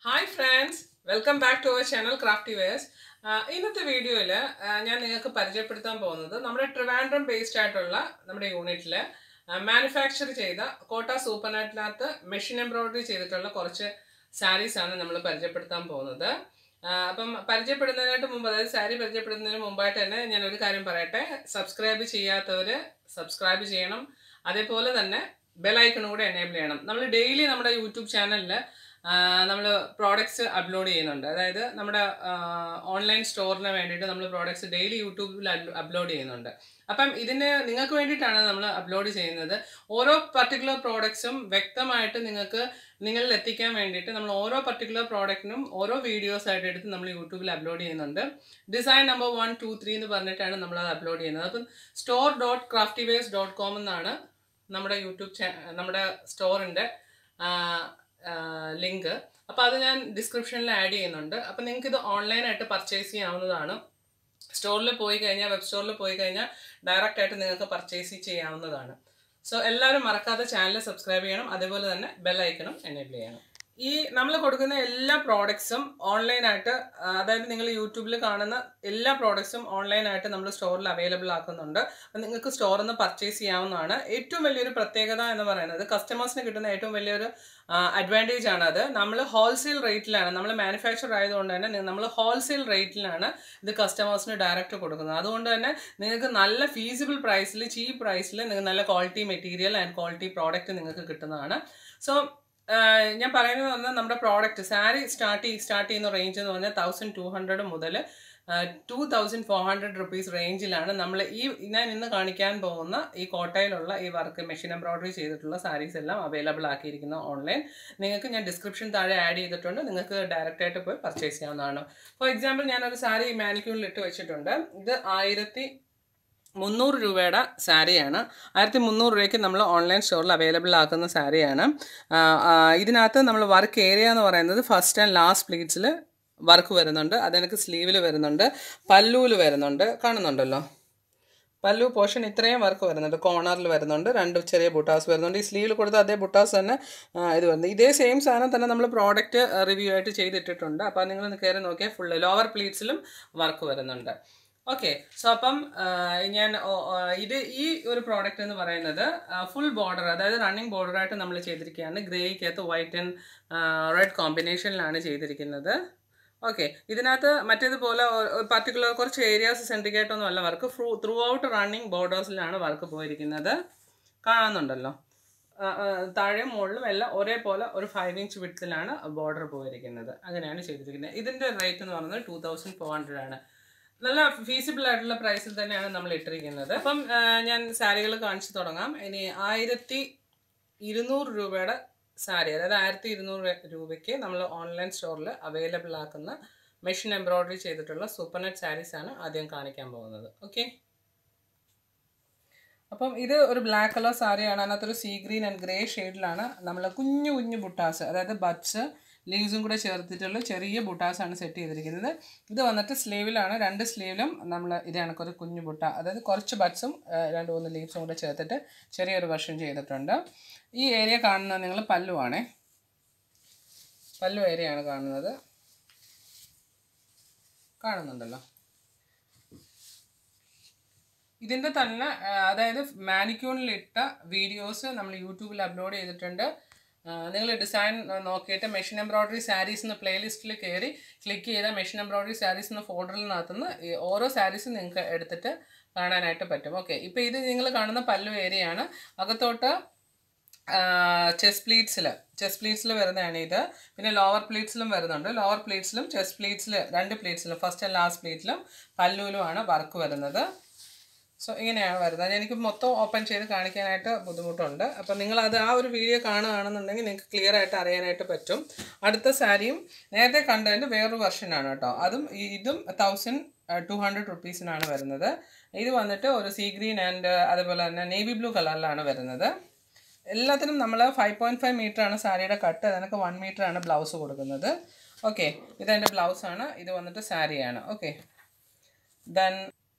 hi friends welcome back to our channel crafty wares ഇന്നത്തെ വീഡിയോയിൽ ഞാൻ നിങ്ങൾക്ക് പരിചയപ്പെടുത്താൻ പോകുന്നത് നമ്മുടെ ട്രിവാൻഡ്രം ബേസ്ഡ് ആയിട്ടുള്ള നമ്മുടെ യൂണിറ്റിൽ മാനുഫാക്ചർ ചെയ്ത കോട്ട സൂപ്പർനാറ്റിനകത്ത് മെഷീൻ എംബ്രോയിഡറി ചെയ്തിട്ടുള്ള കുറച്ച് സാരീസ് ആണ് നമ്മൾ പരിചയപ്പെടുത്താൻ പോകുന്നത് ആ, അപ്പം പരിചയപ്പെടുന്നതിനായിട്ട് മുമ്പ് അതായത് സാരി പരിചയപ്പെടുന്നതിന് മുമ്പായിട്ട് തന്നെ ഞാൻ ഒരു കാര്യം പറയട്ടെ സബ്സ്ക്രൈബ് ചെയ്യാത്തവർ സബ്സ്ക്രൈബ് ചെയ്യണം അതേപോലെ തന്നെ ബെലൈക്കണും കൂടെ എനേബിൾ ചെയ്യണം നമ്മൾ ഡെയിലി നമ്മുടെ യൂട്യൂബ് ചാനലിൽ നമ്മൾ പ്രോഡക്ട്സ് അപ്ലോഡ് ചെയ്യുന്നുണ്ട് അതായത് നമ്മുടെ ഓൺലൈൻ സ്റ്റോറിന് വേണ്ടിയിട്ട് നമ്മൾ പ്രോഡക്ട്സ് ഡെയിലി യൂട്യൂബിൽ അപ്ലോഡ് ചെയ്യുന്നുണ്ട് അപ്പം ഇതിന് നിങ്ങൾക്ക് വേണ്ടിയിട്ടാണ് നമ്മൾ അപ്ലോഡ് ചെയ്യുന്നത് ഓരോ പർട്ടിക്കുലർ പ്രോഡക്ട്സും വ്യക്തമായിട്ട് നിങ്ങൾക്ക് നിങ്ങളിൽ എത്തിക്കാൻ വേണ്ടിയിട്ട് നമ്മൾ ഓരോ പർട്ടിക്കുലർ പ്രോഡക്റ്റിനും ഓരോ വീഡിയോസ് ആയിട്ട് എടുത്ത് നമ്മൾ യൂട്യൂബിൽ അപ്ലോഡ് ചെയ്യുന്നുണ്ട് design number one two three എന്ന് പറഞ്ഞിട്ടാണ് നമ്മൾ അത് അപ്ലോഡ് ചെയ്യുന്നത് അപ്പം store dot craftiverse dot com എന്നാണ് നമ്മുടെ യൂട്യൂബ് ചാ നമ്മുടെ സ്റ്റോറിൻ്റെ ലിങ്ക് അപ്പോൾ അത് ഞാൻ ഡിസ്ക്രിപ്ഷനിൽ ആഡ് ചെയ്യുന്നുണ്ട് അപ്പോൾ നിങ്ങൾക്ക് ഇത് ഓൺലൈനായിട്ട് പർച്ചേസ് ചെയ്യാവുന്നതാണ് സ്റ്റോറിൽ പോയി കഴിഞ്ഞാൽ വെബ് സ്റ്റോറിൽ പോയി കഴിഞ്ഞാൽ ഡയറക്റ്റ് ആയിട്ട് നിങ്ങൾക്ക് പർച്ചേസ് ചെയ്യാവുന്നതാണ് സോ എല്ലാവരും മറക്കാതെ ചാനൽ സബ്സ്ക്രൈബ് ചെയ്യണം അതേപോലെ തന്നെ ബെൽ ഐക്കണും എനേബിൾ ചെയ്യണം ഈ നമ്മൾ കൊടുക്കുന്ന എല്ലാ പ്രോഡക്ട്സും ഓൺലൈനായിട്ട് അതായത് നിങ്ങൾ യൂട്യൂബിൽ കാണുന്ന എല്ലാ പ്രോഡക്ട്സും ഓൺലൈനായിട്ട് നമ്മൾ സ്റ്റോറിൽ അവൈലബിൾ ആക്കുന്നുണ്ട് അപ്പം നിങ്ങൾക്ക് സ്റ്റോറിൽ നിന്ന് പർച്ചേസ് ചെയ്യാവുന്നതാണ് ഏറ്റവും വലിയൊരു പ്രത്യേകത എന്ന് പറയുന്നത് കസ്റ്റമേഴ്സിന് കിട്ടുന്ന ഏറ്റവും വലിയൊരു അഡ്വാൻറ്റേജ് ആണ് അത് നമ്മൾ ഹോൾസെയിൽ റേറ്റിലാണ് നമ്മൾ മാനുഫാക്ചർ ആയതുകൊണ്ട് തന്നെ നമ്മൾ ഹോൾസെയിൽ റേറ്റിലാണ് ഇത് കസ്റ്റമേഴ്സിന് ഡയറക്റ്റ് കൊടുക്കുന്നത് അതുകൊണ്ട് തന്നെ നിങ്ങൾക്ക് നല്ല ഫീസിബിൾ പ്രൈസിൽ ചീപ്പ് പ്രൈസിൽ നിങ്ങൾക്ക് നല്ല quality material and quality product നിങ്ങൾക്ക് കിട്ടുന്നതാണ് സോ ഞാൻ പറയുന്നത് പറഞ്ഞാൽ നമ്മുടെ പ്രോഡക്റ്റ് സാരി സ്റ്റാർട്ട് സ്റ്റാർട്ട് ചെയ്യുന്ന റേഞ്ച് എന്ന് പറഞ്ഞാൽ തൗസൻഡ് ടു ഹൺഡ്രഡ് മുതൽ two thousand four hundred rupees റേഞ്ചിലാണ് നമ്മൾ ഈ ഞാൻ ഇന്ന് കാണിക്കാൻ പോകുന്ന ഈ കോട്ടയിലുള്ള ഈ വർക്ക് മെഷീൻ എംബ്രോയിഡറി ചെയ്തിട്ടുള്ള സാരീസ് എല്ലാം അവൈലബിൾ ആക്കിയിരിക്കുന്ന ഓൺലൈൻ നിങ്ങൾക്ക് ഞാൻ ഡിസ്ക്രിപ്ഷൻ താഴെ ആഡ് ചെയ്തിട്ടുണ്ട് നിങ്ങൾക്ക് ഡയറക്റ്റ് ആയിട്ട് പോയി പർച്ചേസ് ചെയ്യാവുന്നതാണ് ഫോർ എക്സാമ്പിൾ ഞാനൊരു സാരി മാനിക്യൂണിൽ ഇട്ട് വെച്ചിട്ടുണ്ട് ഇത് ആയിരത്തി മുന്നൂറ് രൂപയുടെ സാരിയാണ് ആയിരത്തി മുന്നൂറ് രൂപയ്ക്ക് നമ്മൾ ഓൺലൈൻ സ്റ്റോറിൽ അവൈലബിൾ ആക്കുന്ന സാരിയാണ് ആ, ആ, ഇതിനകത്ത് നമ്മൾ വർക്ക് ഏരിയ എന്ന് പറയുന്നത് ഫസ്റ്റ് ആൻഡ് ലാസ്റ്റ് പ്ലീറ്റ്സിൽ വർക്ക് വരുന്നുണ്ട് അതെനിക്ക് സ്ലീവിൽ വരുന്നുണ്ട് പല്ലൂല് വരുന്നുണ്ട് കാണുന്നുണ്ടല്ലോ പല്ലു പോർഷൻ ഇത്രയും വർക്ക് വരുന്നുണ്ട് കോർണറിൽ വരുന്നുണ്ട് രണ്ട് ചെറിയ ബുട്ടാസ് വരുന്നുണ്ട് ഈ സ്ലീവിൽ കൊടുത്ത അതേ ബുട്ടാസ് തന്നെ ആ, ഇത് വരുന്നത് ഇതേ സെയിം സാധനം തന്നെ നമ്മൾ പ്രോഡക്റ്റ് റിവ്യൂ ആയിട്ട് ചെയ്തിട്ടിട്ടുണ്ട് അപ്പോൾ നിങ്ങൾ ഒന്ന് കയറി നോക്കിയാൽ ഫുള്ള് ലോവർ പ്ലീറ്റ്സിലും വർക്ക് വരുന്നുണ്ട് ഓക്കെ സോ അപ്പം ആ, ഞാൻ ഓ, ആ, ഇത് ഈ ഒരു പ്രോഡക്റ്റ് എന്ന് പറയുന്നത് ഫുൾ ബോർഡർ അതായത് റണ്ണിങ് ബോർഡറായിട്ട് നമ്മൾ ചെയ്തിരിക്കുകയാണ് ഗ്രേക്കകത്ത് വൈറ്റ് ആൻഡ് റെഡ് കോമ്പിനേഷനിലാണ് ചെയ്തിരിക്കുന്നത് ഓക്കെ ഇതിനകത്ത് മറ്റേതുപോലെ പർട്ടിക്കുലർ കുറച്ച് ഏരിയാസ് സെൻട്രിക് ആയിട്ടൊന്നും അല്ല വർക്ക് ഫ്രൂ ത്രൂ ഔട്ട് റണ്ണിങ് ബോർഡേഴ്സിലാണ് വർക്ക് പോയിരിക്കുന്നത് കാണുന്നുണ്ടല്ലോ ആ, ആ, താഴെയും മുകളിലും എല്ലാം ഒരേപോലെ ഒരു ഫൈവ് ഇഞ്ച് വിഡ്ത്തിലാണ് ബോർഡർ പോയിരിക്കുന്നത് അങ്ങനെയാണ് ചെയ്തിരിക്കുന്നത് ഇതിൻ്റെ റേറ്റ് എന്ന് പറയുന്നത് ടൂ തൗസൻഡ് ഫോർ ഹൺഡ്രഡ് ആണ് നല്ല ഫീസിബിൾ ആയിട്ടുള്ള പ്രൈസിൽ തന്നെയാണ് നമ്മൾ ഇട്ടിരിക്കുന്നത് അപ്പം ആ, ഞാൻ സാരികൾ കാണിച്ചു തുടങ്ങാം ഇനി ആയിരത്തി ഇരുന്നൂറ് രൂപയുടെ സാരി അതായത് ആയിരത്തി ഇരുന്നൂറ് രൂപയ്ക്ക് നമ്മൾ ഓൺലൈൻ സ്റ്റോറിൽ അവൈലബിൾ ആക്കുന്ന മെഷീൻ എംബ്രോയിഡറി ചെയ്തിട്ടുള്ള സൂപ്പർനെറ്റ് സാരീസ് ആണ് ആദ്യം കാണിക്കാൻ പോകുന്നത് ഓക്കെ അപ്പം ഇത് ഒരു ബ്ലാക്ക് കളർ സാരിയാണ് അതിനകത്തൊരു സീ ഗ്രീൻ ആൻഡ് ഗ്രേ ഷെയ്ഡിലാണ് നമ്മൾ കുഞ്ഞു കുഞ്ഞു ബുട്ടാസ് അതായത് ബഡ്സ് ലീവ്സും കൂടെ ചേർത്തിട്ടുള്ള ചെറിയ ബുട്ടാസാണ് സെറ്റ് ചെയ്തിരിക്കുന്നത് ഇത് വന്നിട്ട് സ്ലീവിലാണ് രണ്ട് സ്ലീവിലും നമ്മൾ ഇത് കണക്കൊരു കുഞ്ഞു ബുട്ട അതായത് കുറച്ച് ബഡ്സും രണ്ട് മൂന്ന് ലീവ്സും കൂടെ ചേർത്തിട്ട് ചെറിയൊരു വർഷം ചെയ്തിട്ടുണ്ട് ഈ ഏരിയ കാണുന്നത് നിങ്ങൾ പല്ലുവാണേ പല്ലു ഏരിയയാണ് കാണുന്നത് കാണുന്നുണ്ടല്ലോ ഇതിൻ്റെ തന്നെ ആ, അതായത് മാനിക്യൂണിലിട്ട വീഡിയോസ് നമ്മൾ യൂട്യൂബിൽ അപ്ലോഡ് ചെയ്തിട്ടുണ്ട് നിങ്ങൾ ഡിസൈൻ നോക്കിയിട്ട് മെഷീൻ എംബ്രോയിഡറി സാരീസ് എന്ന പ്ലേലിസ്റ്റിൽ കയറി ക്ലിക്ക് ചെയ്ത മെഷീൻ എംബ്രോയിഡറി സാരീസ് എന്ന ഫോൾഡറിനകത്തുനിന്ന് ഈ ഓരോ സാരീസും നിങ്ങൾക്ക് എടുത്തിട്ട് കാണാനായിട്ട് പറ്റും ഓക്കെ ഇപ്പോൾ ഇത് നിങ്ങൾ കാണുന്ന പല്ലു ഏരിയയാണ് അകത്തോട്ട് ചെസ് പ്ലീറ്റ്സിൽ ചെസ് പ്ലീറ്റ്സിൽ വരുന്നതാണ് ഇത് പിന്നെ ലോവർ പ്ലീറ്റ്സിലും വരുന്നുണ്ട് ലോവർ പ്ലീറ്റ്സിലും ചെസ് പ്ലീറ്റ്സിൽ രണ്ട് പ്ലീറ്റ്സിലും ഫസ്റ്റ് ആൻഡ് ലാസ്റ്റ് പ്ലീറ്റിലും പല്ലുവിലുമാണ് വർക്ക് വരുന്നത് സോ ഇങ്ങനെയാണ് വരുന്നത് എനിക്ക് മൊത്തം ഓപ്പൺ ചെയ്ത് കാണിക്കാനായിട്ട് ബുദ്ധിമുട്ടുണ്ട് അപ്പം നിങ്ങൾ അത് ആ ഒരു വീഡിയോ കാണുകയാണെന്നുണ്ടെങ്കിൽ നിങ്ങൾക്ക് ക്ലിയർ ആയിട്ട് അറിയാനായിട്ട് പറ്റും അടുത്ത സാരിയും നേരത്തെ കണ്ടതിൻ്റെ വേറൊരു വെർഷനാണ് കേട്ടോ അതും ഈ- ഇതും തൗസൻഡ് ടു ഹൺഡ്രഡ് റുപ്പീസിനാണ് വരുന്നത് ഇത് വന്നിട്ട് ഒരു സീ ഗ്രീൻ ആൻഡ് അതുപോലെ തന്നെ നേവി ബ്ലൂ കളറിലാണ് വരുന്നത് എല്ലാത്തിനും നമ്മൾ ഫൈവ് പോയിൻറ്റ് ഫൈവ് മീറ്ററാണ് സാരിയുടെ കട്ട് അതിനൊക്കെ വൺ മീറ്ററാണ് ബ്ലൗസ് കൊടുക്കുന്നത് ഓക്കെ ഇതെൻ്റെ ബ്ലൗസാണ് ഇത് വന്നിട്ട് സാരിയാണ് ഓക്കെ ദെൻ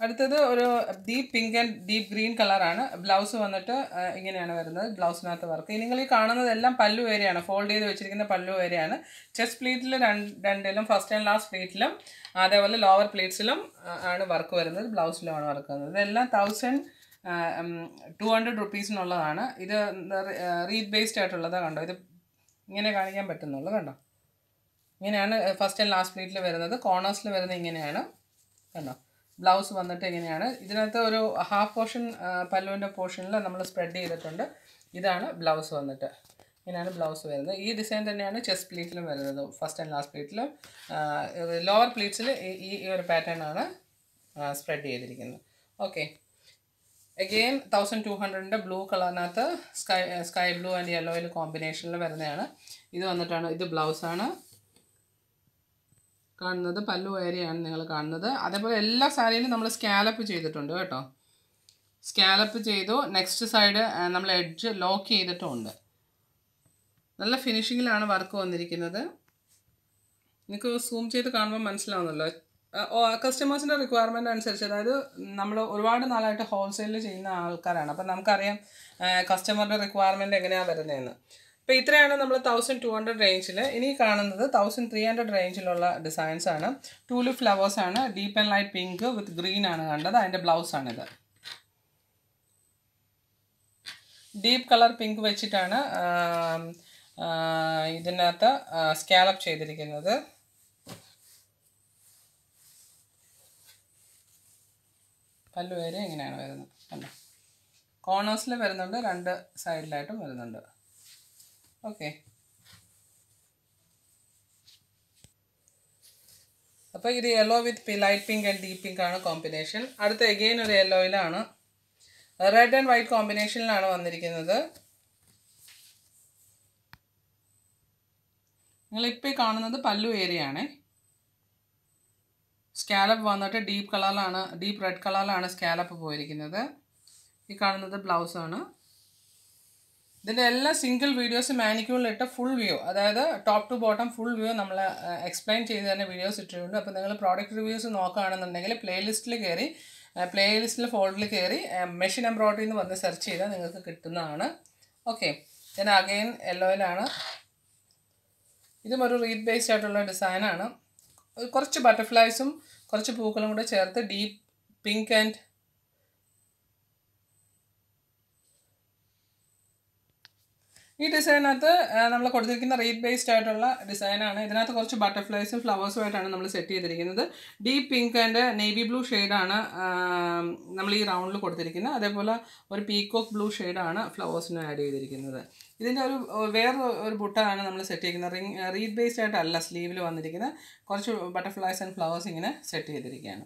അടുത്തത് ഒരു deep pink and deep green കളറാണ് ബ്ലൗസ് വന്നിട്ട് ആ, ഇങ്ങനെയാണ് വരുന്നത് ബ്ലൗസിനകത്ത് വർക്ക് നിങ്ങൾ ഈ കാണുന്നതെല്ലാം പല്ലു ഏരിയയാണ് ഫോൾഡ് ചെയ്ത് വെച്ചിരിക്കുന്ന പല്ലു ഏരിയയാണ് ചെസ്റ്റ് പ്ലീറ്റിൽ രണ്ടിലും ഫസ്റ്റ് ആൻഡ് ലാസ്റ്റ് പ്ലീറ്റിലും അതേപോലെ ലോവർ പ്ലീറ്റ്സിലും ആണ് വർക്ക് വരുന്നത് ബ്ലൗസിലുമാണ് വർക്ക് വരുന്നത് ഇതെല്ലാം തൗസൻഡ് ടു ഹൺഡ്രഡ് റുപ്പീസിനുള്ളതാണ് ഇത് റീഡ് ബേസ്ഡ് ആയിട്ടുള്ളതാണ് കണ്ടോ ഇത് ഇങ്ങനെ കാണിക്കാൻ പറ്റുന്നുള്ളൂ കണ്ടോ ഇങ്ങനെയാണ് ഫസ്റ്റ് ആൻഡ് ലാസ്റ്റ് പ്ലീറ്റിൽ വരുന്നത് കോർണേഴ്സിൽ വരുന്നത് ഇങ്ങനെയാണ് കണ്ടോ ബ്ലൗസ് വന്നിട്ട് ഇങ്ങനെയാണ് ഇതിനകത്ത് ഒരു ഹാഫ് പോർഷൻ പല്ലുവിൻ്റെ പോർഷനിൽ നമ്മൾ സ്പ്രെഡ് ചെയ്തിട്ടുണ്ട് ഇതാണ് ബ്ലൗസ് വന്നിട്ട് ഇങ്ങനെയാണ് ബ്ലൗസ് വരുന്നത് ഈ ഡിസൈൻ തന്നെയാണ് ചെസ്റ്റ് പ്ലീറ്റിലും വരുന്നത് ഫസ്റ്റ് ആൻഡ് ലാസ്റ്റ് പ്ലീറ്റിലും ലോവർ പ്ലീറ്റ്സിൽ ഈ ഈ ഒരു പാറ്റേൺ ആണ് സ്പ്രെഡ് ചെയ്തിരിക്കുന്നത് ഓക്കെ അഗെയിൻ തൗസൻഡ് ടു ഹൺഡ്രഡിൻ്റെ ബ്ലൂ കളറിനകത്ത് സ്കൈ സ്കൈ ബ്ലൂ ആൻഡ് യെല്ലോയിൽ കോമ്പിനേഷനിൽ വരുന്നതാണ് ഇത് വന്നിട്ടാണ് ഇത് ബ്ലൗസാണ് കാണുന്നത് പല്ലു ഏരിയയാണ് നിങ്ങൾ കാണുന്നത് അതേപോലെ എല്ലാ സാരിയിലും നമ്മൾ സ്കാലപ്പ് ചെയ്തിട്ടുണ്ട് കേട്ടോ സ്കാലപ്പ് ചെയ്തു നെക്സ്റ്റ് സൈഡ് നമ്മൾ എഡ്ജ് ലോക്ക് ചെയ്തിട്ടുമുണ്ട് നല്ല ഫിനിഷിങ്ങിലാണ് വർക്ക് വന്നിരിക്കുന്നത് നിങ്ങൾക്ക് സൂം ചെയ്ത് കാണുമ്പോൾ മനസ്സിലാവുന്നല്ലോ കസ്റ്റമേഴ്സിൻ്റെ റിക്വയർമെൻ്റ് അനുസരിച്ച് അതായത് നമ്മൾ ഒരുപാട് നാളായിട്ട് ഹോൾസെയിൽ ചെയ്യുന്ന ആൾക്കാരാണ് അപ്പം നമുക്കറിയാം കസ്റ്റമറുടെ റിക്വയർമെൻറ്റ് എങ്ങനെയാണ് വരുന്നതെന്ന് അപ്പോൾ ഇത്രയാണ് നമ്മൾ തൗസൻഡ് ടു ഹൺഡ്രഡ് റേഞ്ചിൽ ഇനി കാണുന്നത് തൗസൻഡ് ത്രീ ഹൺഡ്രഡ് റേഞ്ചിലുള്ള ഡിസൈൻസ് ആണ് ടൂലിപ്പ് ഫ്ലവേഴ്സ് ആണ് deep and light pink with green ആണ് കണ്ടത് അതിൻ്റെ ബ്ലൗസ് ആണിത് ഡീപ്പ് കളർ പിങ്ക് വെച്ചിട്ടാണ് ആം, ആ, ഇതിനകത്ത് സ്കാലപ്പ് ചെയ്തിരിക്കുന്നത് പല്ലു വരെ ഇങ്ങനെയാണ് വരുന്നത് കണ്ടോ കോർണേഴ്സിൽ വരുന്നുണ്ട് രണ്ട് സൈഡിലായിട്ടും വരുന്നുണ്ട് ഓക്കെ അപ്പോൾ ഇത് yellow with light pink and deep pink ആണ് കോമ്പിനേഷൻ അടുത്ത എഗെയിൻ ഒരു യെല്ലോയിലാണ് റെഡ് ആൻഡ് വൈറ്റ് കോമ്പിനേഷനിലാണ് വന്നിരിക്കുന്നത് നിങ്ങളിപ്പോൾ ഈ കാണുന്നത് പല്ലു ഏരിയ ആണേ സ്കാലപ്പ് വന്നിട്ട് ഡീപ്പ് കളറിലാണ് ഡീപ്പ് റെഡ് കളറിലാണ് സ്കാലപ്പ് പോയിരിക്കുന്നത് ഈ കാണുന്നത് ബ്ലൗസാണ് ഇതിൻ്റെ എല്ലാ സിംഗിൾ വീഡിയോസ് മാനിക്യൂളിലിട്ട ഫുൾ വ്യൂ അതായത് top to bottom full view നമ്മൾ എക്സ്പ്ലെയിൻ ചെയ്ത് തന്നെ വീഡിയോസ് ഇട്ടിട്ടുണ്ട് അപ്പോൾ നിങ്ങൾ പ്രോഡക്റ്റ് റിവ്യൂസ് നോക്കുകയാണെന്നുണ്ടെങ്കിൽ പ്ലേലിസ്റ്റിൽ കയറി പ്ലേലിസ്റ്റിൽ ഫോൾഡിൽ കയറി മെഷീൻ എംബ്രോയിഡറി എന്ന് പറഞ്ഞ് സെർച്ച് ചെയ്താൽ നിങ്ങൾക്ക് കിട്ടുന്നതാണ് ഓക്കെ ദെൻ അഗെയിൻ യെല്ലോയിലാണ് ഇതും ഒരു റീഡ് ബേസ്ഡ് ആയിട്ടുള്ള ഡിസൈനാണ് കുറച്ച് ബട്ടർഫ്ലൈസും കുറച്ച് പൂക്കളും കൂടെ ചേർത്ത് ഡീപ്പ് പിങ്ക് ആൻഡ് ഈ ഡിസൈനകത്ത് നമ്മൾ കൊടുത്തിരിക്കുന്ന റീഡ് ബേസ്ഡ് ആയിട്ടുള്ള ഡിസൈനാണ് ഇതിനകത്ത് കുറച്ച് ബട്ടർഫ്ലൈസും ഫ്ലവേഴ്സും ആയിട്ടാണ് നമ്മൾ സെറ്റ് ചെയ്തിരിക്കുന്നത് deep pink and navy blue ഷെയ്ഡാണ് നമ്മൾ ഈ റൗണ്ടിൽ കൊടുത്തിരിക്കുന്നത് അതേപോലെ ഒരു പീക്കോക്ക് ബ്ലൂ ഷെയ്ഡാണ് ഫ്ലവേഴ്സിന് ആഡ് ചെയ്തിരിക്കുന്നത് ഇതിൻ്റെ ഒരു വേറെ ഒരു ബുട്ടാണ് നമ്മൾ സെറ്റ് ചെയ്തിരിക്കുന്നത് റിങ് റീഡ് ബേസ്ഡ് ആയിട്ടല്ല സ്ലീവിൽ വന്നിരിക്കുന്നത് കുറച്ച് ബട്ടർഫ്ലൈസ് ആൻഡ് ഫ്ലവേഴ്സ് ഇങ്ങനെ സെറ്റ് ചെയ്തിരിക്കുകയാണ്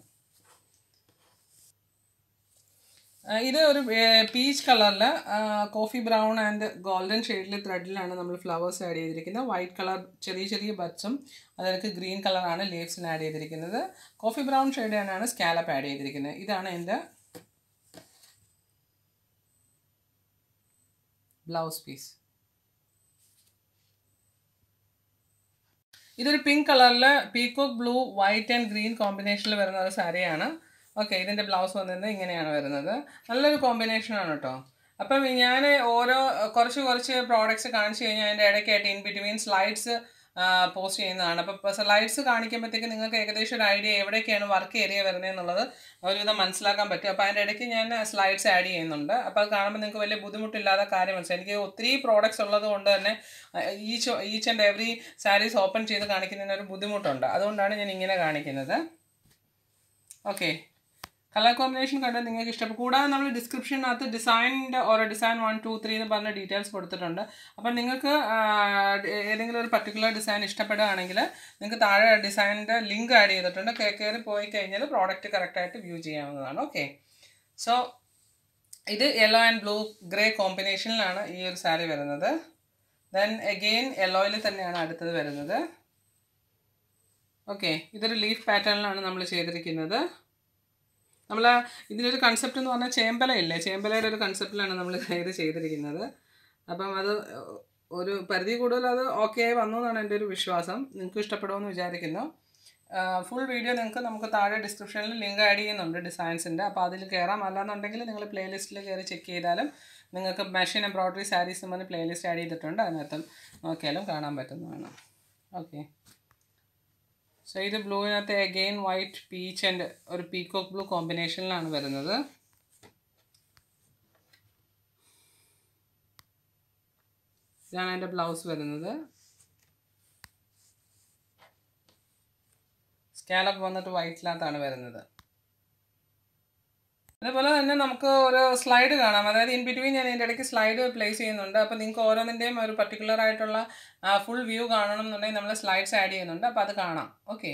ആ, ഇത് ഒരു പീച്ച് കളറിൽ കോഫി ബ്രൗൺ ആൻഡ് ഗോൾഡൻ ഷെയ്ഡിൽ ത്രെഡിലാണ് നമ്മൾ ഫ്ലവേഴ്സ് ആഡ് ചെയ്തിരിക്കുന്നത് വൈറ്റ് കളർ ചെറിയ ചെറിയ ബഡ്സും അതിലേക്ക് ഗ്രീൻ കളറാണ് ലീവ്സിന് ആഡ് ചെയ്തിരിക്കുന്നത് കോഫി ബ്രൗൺ ഷെയ്ഡിനാണ് സ്കാലപ്പ് ആഡ് ചെയ്തിരിക്കുന്നത് ഇതാണ് എൻ്റെ ബ്ലൗസ് പീസ് ഇതൊരു പിങ്ക് കളറിൽ peacock blue white and green കോമ്പിനേഷനിൽ വരുന്ന ഒരു സാരിയാണ് ഓക്കെ ഇതിൻ്റെ ബ്ലൗസ് വന്നിട്ട് ഇങ്ങനെയാണ് വരുന്നത് നല്ലൊരു കോമ്പിനേഷനാണ് കേട്ടോ അപ്പം ഞാൻ ഓരോ കുറച്ച് കുറച്ച് പ്രോഡക്റ്റ്സ് കാണിച്ചു കഴിഞ്ഞാൽ അതിൻ്റെ ഇടയ്ക്കായിട്ട് ഇൻ ബിറ്റ്വീൻ സ്ലൈഡ്സ് പോസ്റ്റ് ചെയ്യുന്നതാണ് അപ്പോൾ സ്ലൈഡ്സ് കാണിക്കുമ്പോഴത്തേക്ക് നിങ്ങൾക്ക് ഏകദേശം ഒരു ഐഡിയ എവിടെയൊക്കെയാണ് വർക്ക് ഏരിയ വരുന്നത് എന്നുള്ളത് ഒരുവിധം മനസ്സിലാക്കാൻ പറ്റും അപ്പോൾ അതിൻ്റെ ഇടയ്ക്ക് ഞാൻ സ്ലൈഡ്സ് ആഡ് ചെയ്യുന്നുണ്ട് അപ്പോൾ അത് കാണുമ്പോൾ നിങ്ങൾക്ക് വലിയ ബുദ്ധിമുട്ടില്ലാത്ത കാര്യം മനസ്സിലായി എനിക്ക് ഒത്തിരി പ്രോഡക്റ്റ്സ് ഉള്ളത് കൊണ്ട് തന്നെ each each and every saris open ചെയ്ത് കാണിക്കുന്നതിന് ഒരു ബുദ്ധിമുട്ടുണ്ട് അതുകൊണ്ടാണ് ഞാൻ ഇങ്ങനെ കാണിക്കുന്നത് ഓക്കെ കളർ കോമ്പിനേഷൻ കണ്ടാൽ നിങ്ങൾക്ക് ഇഷ്ടപ്പെടും കൂടാതെ നമ്മൾ ഡിസ്ക്രിപ്ഷനകത്ത് ഡിസൈനിൻ്റെ ഓരോ ഡിസൈൻ വൺ ടു ത്രീ എന്ന് പറഞ്ഞ ഡീറ്റെയിൽസ് കൊടുത്തിട്ടുണ്ട് അപ്പം നിങ്ങൾക്ക് ആ, ഏതെങ്കിലും ഒരു പർട്ടിക്കുലർ ഡിസൈൻ ഇഷ്ടപ്പെടുകയാണെങ്കിൽ നിങ്ങൾക്ക് താഴെ ഡിസൈനിൻ്റെ ലിങ്ക് ആഡ് ചെയ്തിട്ടുണ്ട് കേ- കയറി പോയി കഴിഞ്ഞാൽ പ്രോഡക്റ്റ് കറക്റ്റായിട്ട് വ്യൂ ചെയ്യാവുന്നതാണ് ഓക്കെ സോ ഇത് യെല്ലോ ആൻഡ് ബ്ലൂ ഗ്രേ കോമ്പിനേഷനിലാണ് ഈ ഒരു സാരി വരുന്നത് ദെൻ എഗെയിൻ യെല്ലോയിൽ തന്നെയാണ് അടുത്തത് വരുന്നത് ഓക്കെ ഇതൊരു ലീഫ് പാറ്റേണിലാണ് നമ്മൾ ചെയ്തിരിക്കുന്നത് നമ്മൾ ഇതിലൊരു കൺസെപ്റ്റ് എന്ന് പറഞ്ഞാൽ ചേമ്പല ഇല്ലേ ചേമ്പലയുടെ ഒരു കൺസെപ്റ്റിലാണ് നമ്മൾ ഇത് ചെയ്തിരിക്കുന്നത് അപ്പം അത് ഒരു പരിധി കൂടുതൽ അത് ഓക്കെ ആയി വന്നു എന്നാണ് എൻ്റെ ഒരു വിശ്വാസം നിങ്ങൾക്ക് ഇഷ്ടപ്പെടുമെന്ന് വിചാരിക്കുന്നു ഫുൾ വീഡിയോ നിങ്ങൾക്ക് നമുക്ക് താഴെ ഡിസ്ക്രിപ്ഷനിൽ ലിങ്ക് ആഡ് ചെയ്യുന്നുണ്ട് ഡിസൈൻസിൻ്റെ അപ്പോൾ അതിൽ കയറാം അല്ലാന്നുണ്ടെങ്കിൽ നിങ്ങൾ പ്ലേലിസ്റ്റിൽ കയറി ചെക്ക് ചെയ്താലും നിങ്ങൾക്ക് മെഷീൻ എംബ്രോയ്ഡറി സാരീസ് എന്ന് പറഞ്ഞ് പ്ലേലിസ്റ്റ് ആഡ് ചെയ്തിട്ടുണ്ട് അതിനകത്തും നോക്കിയാലും കാണാൻ പറ്റുന്നതാണ് ഓക്കെ സോ ഇത് ബ്ലൂവിനകത്ത് അഗെയിൻ വൈറ്റ് പീച്ച് ആൻഡ് ഒരു പീക്കോക്ക് ബ്ലൂ കോമ്പിനേഷനിലാണ് വരുന്നത് ഇതാണ് അതിൻ്റെ ബ്ലൗസ് വരുന്നത് സ്കാലപ്പ് വന്നിട്ട് വൈറ്റിനകത്താണ് വരുന്നത് അതുപോലെ തന്നെ നമുക്ക് ഒരു സ്ലൈഡ് കാണാം അതായത് ഇൻ ബിറ്റ്വീൻ ഞാൻ ഇതിൻ്റെ ഇടയ്ക്ക് സ്ലൈഡ് പ്ലേസ് ചെയ്യുന്നുണ്ട് അപ്പോൾ നിങ്ങൾക്ക് ഓരോന്നിൻ്റെയും ഒരു പർട്ടിക്കുലർ ആയിട്ടുള്ള ഫുൾ വ്യൂ കാണണം എന്നുണ്ടെങ്കിൽ നമ്മൾ സ്ലൈഡ്സ് ആഡ് ചെയ്യുന്നുണ്ട് അപ്പോൾ അത് കാണാം ഓക്കെ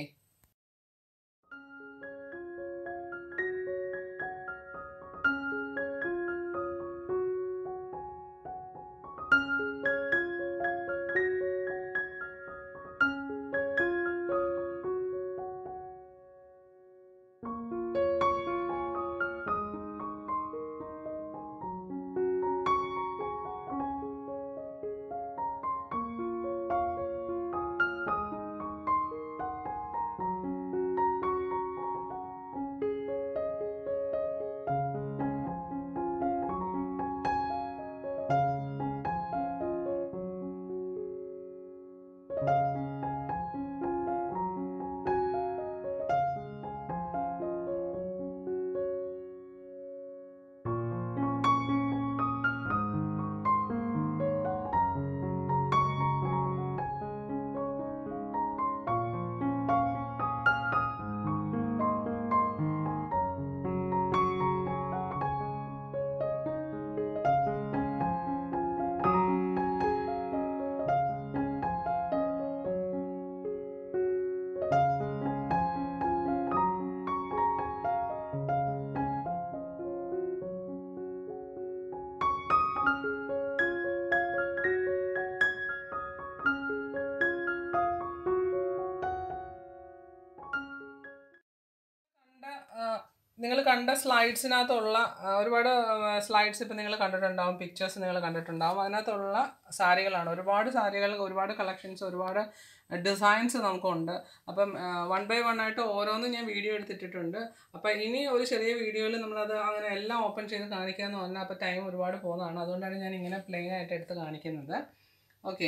നിങ്ങൾ കണ്ട സ്ലൈഡ്സിനകത്തുള്ള ആ, ഒരുപാട് സ്ലൈഡ്സ് ഇപ്പം നിങ്ങൾ കണ്ടിട്ടുണ്ടാവും പിക്ചേഴ്സ് നിങ്ങൾ കണ്ടിട്ടുണ്ടാവും അതിനകത്തുള്ള സാരികളാണ് ഒരുപാട് സാരികൾ ഒരുപാട് കളക്ഷൻസ് ഒരുപാട് ഡിസൈൻസ് നമുക്കുണ്ട് അപ്പം വൺ ബൈ വൺ ആയിട്ട് ഓരോന്നും ഞാൻ വീഡിയോ എടുത്തിട്ടിട്ടുണ്ട് അപ്പം ഇനി ഒരു ചെറിയ വീഡിയോയിൽ നമ്മളത് അങ്ങനെ എല്ലാം ഓപ്പൺ ചെയ്ത് കാണിക്കുക എന്ന് പറഞ്ഞാൽ അപ്പോൾ ടൈം ഒരുപാട് പോകുന്നതാണ് അതുകൊണ്ടാണ് ഞാൻ ഇങ്ങനെ പ്ലെയിൻ ആയിട്ട് എടുത്ത് കാണിക്കുന്നത് ഓക്കെ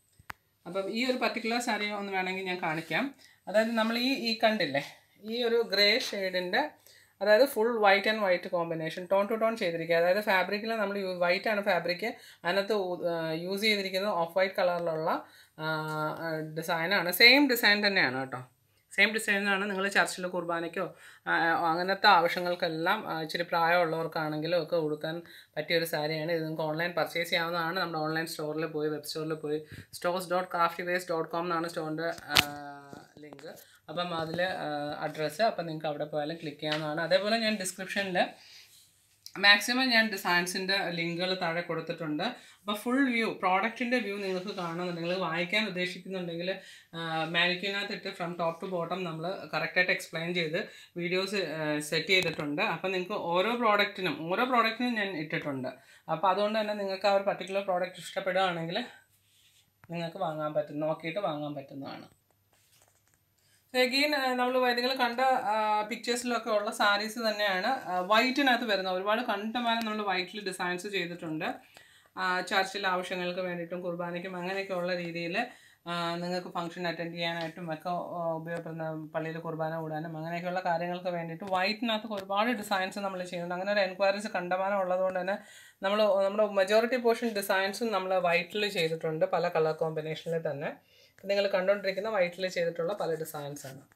അപ്പം ഈ ഒരു പർട്ടിക്കുലർ സാരി ഒന്ന് വേണമെങ്കിൽ ഞാൻ കാണിക്കാം അതായത് നമ്മൾ ഈ ഈ കണ്ടില്ലേ ഈ ഒരു ഗ്രേ ഷെയ്ഡിൻ്റെ അതായത് full white and white combination tone to tone ചെയ്തിരിക്കുക അതായത് ഫാബ്രിക്കിൽ നമ്മൾ വൈറ്റ് ആണ് ഫാബ്രിക് അതിനകത്ത് യൂസ് ചെയ്തിരിക്കുന്നത് ഓഫ് വൈറ്റ് കളറിലുള്ള ഡിസൈനാണ് സെയിം ഡിസൈൻ തന്നെയാണ് കേട്ടോ സെയിം ഡിസൈനാണ് നിങ്ങൾ ചർച്ചിൽ കുർബാനയ്ക്കോ ആ, അങ്ങനത്തെ ആവശ്യങ്ങൾക്കെല്ലാം ആ, ഇച്ചിരി പ്രായമുള്ളവർക്കാണെങ്കിലും ഒക്കെ കൊടുക്കാൻ പറ്റിയ ഒരു സാരിയാണ് ഇത് നിങ്ങൾക്ക് ഓൺലൈൻ പർച്ചേസ് ചെയ്യാവുന്നതാണ് നമ്മുടെ ഓൺലൈൻ സ്റ്റോറിൽ പോയി വെബ് സ്റ്റോറിൽ പോയി stores dot craft ways dot com എന്നാണ് സ്റ്റോറിൻ്റെ ലിങ്ക് അപ്പം അതിൽ അഡ്രസ്സ് അപ്പം നിങ്ങൾക്ക് അവിടെ പോയാലും ക്ലിക്ക് ചെയ്യാവുന്നതാണ് അതേപോലെ ഞാൻ ഡിസ്ക്രിപ്ഷനിൽ മാക്സിമം ഞാൻ ഡിസൈൻസിൻ്റെ ലിങ്കുകൾ താഴെ കൊടുത്തിട്ടുണ്ട് അപ്പോൾ ഫുൾ വ്യൂ പ്രോഡക്റ്റിൻ്റെ വ്യൂ നിങ്ങൾക്ക് കാണുന്നുണ്ടെങ്കിൽ വായിക്കാൻ ഉദ്ദേശിക്കുന്നുണ്ടെങ്കിൽ മാനിക്യൂനകത്തിട്ട് ഫ്രം ടോപ്പ് ടു ബോട്ടം നമ്മൾ കറക്റ്റായിട്ട് എക്സ്പ്ലെയിൻ ചെയ്ത് വീഡിയോസ് സെറ്റ് ചെയ്തിട്ടുണ്ട് അപ്പോൾ നിങ്ങൾക്ക് ഓരോ പ്രോഡക്റ്റിനും ഓരോ പ്രോഡക്റ്റിനും ഞാൻ ഇട്ടിട്ടുണ്ട് അപ്പോൾ അതുകൊണ്ട് തന്നെ നിങ്ങൾക്ക് ആ ഒരു പർട്ടിക്കുലർ പ്രോഡക്റ്റ് ഇഷ്ടപ്പെടുകയാണെങ്കിൽ നിങ്ങൾക്ക് വാങ്ങാൻ പറ്റും നോക്കിയിട്ട് വാങ്ങാൻ പറ്റുന്നതാണ് എഗെയിൻ നമ്മൾ നിങ്ങൾ കണ്ട പിക്ചേഴ്സിലൊക്കെ ഉള്ള സാരീസ് തന്നെയാണ് വൈറ്റിനകത്ത് വരുന്നത് ഒരുപാട് കണ്ടമാനം നമ്മൾ വൈറ്റിൽ ഡിസൈൻസ് ചെയ്തിട്ടുണ്ട് ചർച്ചിലെ ആവശ്യങ്ങൾക്ക് വേണ്ടിയിട്ടും കുർബാനയ്ക്കും അങ്ങനെയൊക്കെ ഉള്ള രീതിയിൽ നിങ്ങൾക്ക് ഫംഗ്ഷൻ അറ്റൻഡ് ചെയ്യാനായിട്ടും ഒക്കെ ആ, ഉപയോഗപ്പെടുന്ന പള്ളിയിൽ കുർബാന കൂടാനും അങ്ങനെയൊക്കെയുള്ള കാര്യങ്ങൾക്ക് വേണ്ടിയിട്ട് വൈറ്റിനകത്ത് ഒരുപാട് ഡിസൈൻസ് നമ്മൾ ചെയ്യുന്നുണ്ട് അങ്ങനെ ഒരു എൻക്വയറീസ് കണ്ടമാനം ഉള്ളതുകൊണ്ട് തന്നെ നമ്മൾ നമ്മുടെ മെജോറിറ്റി പോർഷൻ ഡിസൈൻസും നമ്മൾ വൈറ്റിൽ ചെയ്തിട്ടുണ്ട് പല കളർ കോമ്പിനേഷനിൽ തന്നെ നിങ്ങൾ കണ്ടുകൊണ്ടിരിക്കുന്ന വൈറ്റിൽ ചെയ്തിട്ടുള്ള പല ഡിസൈൻസ് ആണ്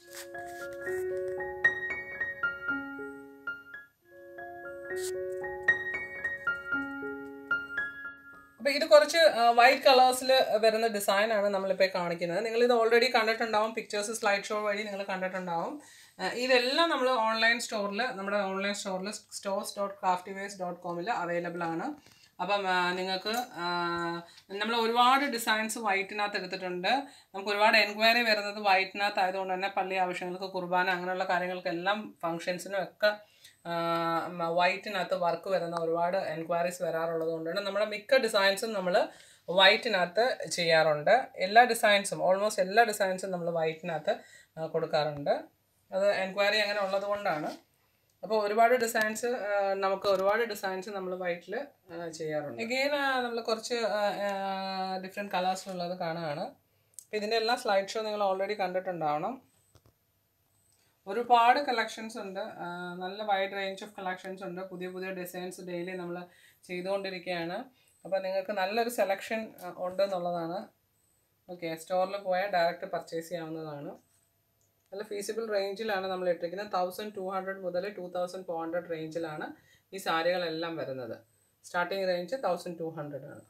അപ്പോൾ ഇത് കുറച്ച് വൈറ്റ് കളേഴ്സിൽ വരുന്ന ഡിസൈനാണ് നമ്മളിപ്പോൾ കാണിക്കുന്നത് നിങ്ങൾ ഇത് ഓൾറെഡി കണ്ടിട്ടുണ്ടാവും പിക്ചേഴ്സ് സ്ലൈഡ് ഷോ വഴി നിങ്ങൾ കണ്ടിട്ടുണ്ടാവും ആ, ഇതെല്ലാം നമ്മൾ ഓൺലൈൻ സ്റ്റോറിൽ നമ്മുടെ ഓൺലൈൻ സ്റ്റോറിൽ stores dot craft ways dot കോമിൽ അവൈലബിൾ ആണ് അപ്പം ആ, നിങ്ങൾക്ക് നമ്മൾ ഒരുപാട് ഡിസൈൻസ് വൈറ്റിനകത്ത് എടുത്തിട്ടുണ്ട് നമുക്ക് ഒരുപാട് എൻക്വയറി വരുന്നത് വൈറ്റിനകത്ത് ആയതുകൊണ്ട് തന്നെ പള്ളി ആവശ്യങ്ങൾക്ക് കുർബാന അങ്ങനെയുള്ള കാര്യങ്ങൾക്കെല്ലാം ഫങ്ഷൻസിനും ഒക്കെ വൈറ്റിനകത്ത് വർക്ക് വരുന്ന ഒരുപാട് എൻക്വയറീസ് വരാറുള്ളത് കൊണ്ടാണ് നമ്മുടെ മിക്ക ഡിസൈൻസും നമ്മൾ വൈറ്റിനകത്ത് ചെയ്യാറുണ്ട് എല്ലാ ഡിസൈൻസും ഓൾമോസ്റ്റ് എല്ലാ ഡിസൈൻസും നമ്മൾ വൈറ്റിനകത്ത് ആ, കൊടുക്കാറുണ്ട് അത് എൻക്വയറി അങ്ങനെ ഉള്ളത് കൊണ്ടാണ് അപ്പോൾ ഒരുപാട് ഡിസൈൻസ് നമുക്ക് ഒരുപാട് ഡിസൈൻസ് നമ്മൾ വൈറ്റിൽ ചെയ്യാറുണ്ട് എഗെയിൻ നമ്മൾ കുറച്ച് ഡിഫറെൻറ്റ് കളേഴ്സിലുള്ളത് കാണുകയാണ് അപ്പോൾ ഇതിൻ്റെ എല്ലാം സ്ലൈഡ് ഷോ നിങ്ങൾ ഓൾറെഡി കണ്ടിട്ടുണ്ടാവണം ഒരുപാട് കളക്ഷൻസ് ഉണ്ട് ആ, നല്ല വൈഡ് റേഞ്ച് ഓഫ് കളക്ഷൻസ് ഉണ്ട് പുതിയ പുതിയ ഡിസൈൻസ് ഡെയിലി നമ്മൾ ചെയ്തുകൊണ്ടിരിക്കുകയാണ് അപ്പോൾ നിങ്ങൾക്ക് നല്ലൊരു സെലക്ഷൻ ഉണ്ട് എന്നുള്ളതാണ് ഓക്കെ സ്റ്റോറിൽ പോയാൽ ഡയറക്റ്റ് പർച്ചേസ് ചെയ്യാവുന്നതാണ് നല്ല ഫീസിബിൾ റേഞ്ചിലാണ് നമ്മൾ ഇട്ടിരിക്കുന്നത് തൗസൻഡ് ടു ഹൺഡ്രഡ് മുതൽ ടു തൗസൻഡ് ഫോർ ഹൺഡ്രഡ് റേഞ്ചിലാണ് ഈ സാരികളെല്ലാം വരുന്നത് starting range thousand two hundred ആണ്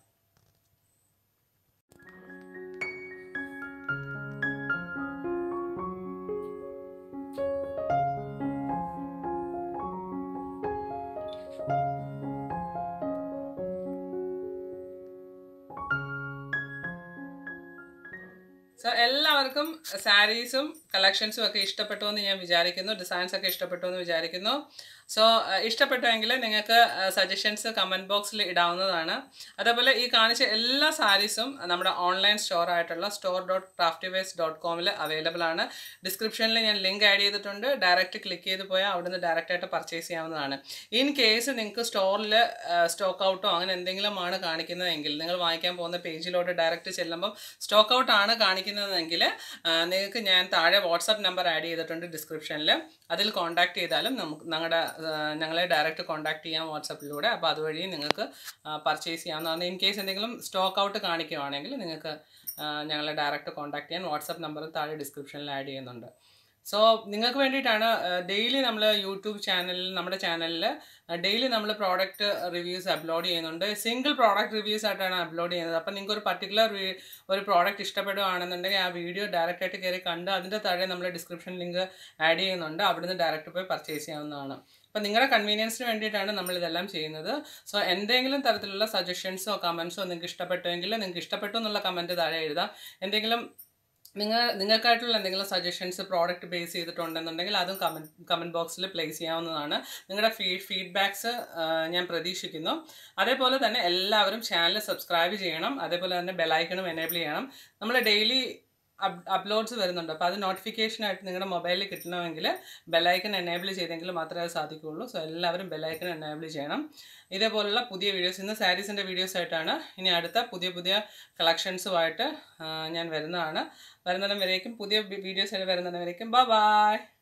സോ എല്ലാവർക്കും സാരീസും കളക്ഷൻസും ഒക്കെ ഇഷ്ടപ്പെട്ടു എന്ന് ഞാൻ വിചാരിക്കുന്നു ഡിസൈൻസ് ഒക്കെ ഇഷ്ടപ്പെട്ടു എന്ന് വിചാരിക്കുന്നു സോ ഇഷ്ടപ്പെട്ടുവെങ്കിൽ നിങ്ങൾക്ക് സജഷൻസ് കമൻറ്റ് ബോക്സിൽ ഇടാവുന്നതാണ് അതേപോലെ ഈ കാണിച്ച എല്ലാ സാരീസും നമ്മുടെ ഓൺലൈൻ സ്റ്റോർ ആയിട്ടുള്ള store dot craft ways dot കോമിൽ അവൈലബിൾ ആണ് ഡിസ്ക്രിപ്ഷനിൽ ഞാൻ ലിങ്ക് ആഡ് ചെയ്തിട്ടുണ്ട് ഡയറക്റ്റ് ക്ലിക്ക് ചെയ്ത് പോയാൽ അവിടുന്ന് ഡയറക്റ്റ് ആയിട്ട് പർച്ചേസ് ചെയ്യാവുന്നതാണ് ഇൻ കേസ് നിങ്ങൾക്ക് സ്റ്റോറിൽ സ്റ്റോക്ക് ഔട്ടോ അങ്ങനെ എന്തെങ്കിലും ആണ് കാണിക്കുന്നതെങ്കിൽ നിങ്ങൾ വാങ്ങിക്കാൻ പോകുന്ന പേജിലോട്ട് ഡയറക്റ്റ് ചെല്ലുമ്പോൾ സ്റ്റോക്ക് ഔട്ട് ആണ് കാണിക്കുന്നതെങ്കിൽ നിങ്ങൾക്ക് ഞാൻ താഴെ വാട്സാപ്പ് നമ്പർ ആഡ് ചെയ്തിട്ടുണ്ട് ഡിസ്ക്രിപ്ഷനിൽ അതിൽ കോൺടാക്ട് ചെയ്താലും നമുക്ക് ഞങ്ങളുടെ ഞങ്ങളെ ഡയറക്റ്റ് കോൺടാക്ട് ചെയ്യാം വാട്സാപ്പിലൂടെ അപ്പോൾ അതുവഴി നിങ്ങൾക്ക് പർച്ചേസ് ചെയ്യാവുന്നതാണ് ഇൻ കേസ് എന്തെങ്കിലും സ്റ്റോക്ക് ഔട്ട് കാണിക്കുകയാണെങ്കിൽ നിങ്ങൾക്ക് ആ, ഞങ്ങളെ ഡയറക്റ്റ് കോൺടാക്ട് ചെയ്യാൻ വാട്സാപ്പ് നമ്പർ താഴെ ഡിസ്ക്രിപ്ഷനിൽ ആഡ് ചെയ്യുന്നുണ്ട് സോ നിങ്ങൾക്ക് വേണ്ടിയിട്ടാണ് ഡെയിലി നമ്മൾ യൂട്യൂബ് ചാനലിൽ നമ്മുടെ ചാനലിൽ ഡെയിലി നമ്മൾ പ്രോഡക്റ്റ് റിവ്യൂസ് അപ്ലോഡ് ചെയ്യുന്നുണ്ട് സിംഗിൾ പ്രോഡക്റ്റ് റിവ്യൂസ് ആയിട്ടാണ് അപ്ലോഡ് ചെയ്യുന്നത് അപ്പം നിങ്ങൾക്ക് ഒരു പർട്ടിക്കുലർ ഒരു പ്രോഡക്റ്റ് ഇഷ്ടപ്പെടുകയാണെന്നുണ്ടെങ്കിൽ ആ വീഡിയോ ഡയറക്റ്റ് ആയിട്ട് കയറി കണ്ട് അതിൻ്റെ താഴെ നമ്മൾ ഡിസ്ക്രിപ്ഷൻ ലിങ്ക് ആഡ് ചെയ്യുന്നുണ്ട് അവിടുന്ന് ഡയറക്റ്റ് പോയി പർച്ചേസ് ചെയ്യാവുന്നതാണ് അപ്പം നിങ്ങളുടെ കൺവീനിയൻസിന് വേണ്ടിയിട്ടാണ് നമ്മൾ ഇതെല്ലാം ചെയ്യുന്നത് സോ എന്തെങ്കിലും തരത്തിലുള്ള സജഷൻസോ കമൻസോ നിങ്ങൾക്ക് ഇഷ്ടപ്പെട്ടുവെങ്കിൽ നിങ്ങൾക്ക് ഇഷ്ടപ്പെട്ടു എന്നുള്ള കമൻറ്റ് താഴെ എഴുതാം എന്തെങ്കിലും നിങ്ങൾ നിങ്ങൾക്കായിട്ടുള്ള എന്തെങ്കിലും സജഷൻസ് പ്രോഡക്റ്റ് ബേസ് ചെയ്തിട്ടുണ്ടെന്നുണ്ടെങ്കിൽ അതും കമൻറ്റ് കമൻറ്റ് ബോക്സിൽ പ്ലേസ് ചെയ്യാവുന്നതാണ് നിങ്ങളുടെ ഫീ ഫീഡ്ബാക്സ് ഞാൻ പ്രതീക്ഷിക്കുന്നു അതേപോലെ തന്നെ എല്ലാവരും ചാനൽ സബ്സ്ക്രൈബ് ചെയ്യണം അതേപോലെ തന്നെ ബെലൈക്കണും എനേബിൾ ചെയ്യണം നമ്മൾ ഡെയിലി അപ്ലോഡ്സ് വരുന്നുണ്ട് അപ്പോൾ അത് നോട്ടിഫിക്കേഷൻ ആയിട്ട് നിങ്ങളുടെ മൊബൈലിൽ കിട്ടണമെങ്കിൽ ബെലൈക്കൺ എനേബിൾ ചെയ്തെങ്കിൽ മാത്രമേ അത് സാധിക്കുകയുള്ളൂ സോ എല്ലാവരും ബെലൈക്കൺ എനേബിൾ ചെയ്യണം ഇതേപോലുള്ള പുതിയ വീഡിയോസ് ഇന്ന് സാരീസിൻ്റെ വീഡിയോസ് ആയിട്ടാണ് ഇനി അടുത്ത പുതിയ പുതിയ കളക്ഷൻസുമായിട്ട് ഞാൻ വരുന്നതാണ് വരുന്നിടം വരേക്കും പുതിയ വീഡിയോസ് വരുന്നിടം വരേക്കും ബൈ ബൈ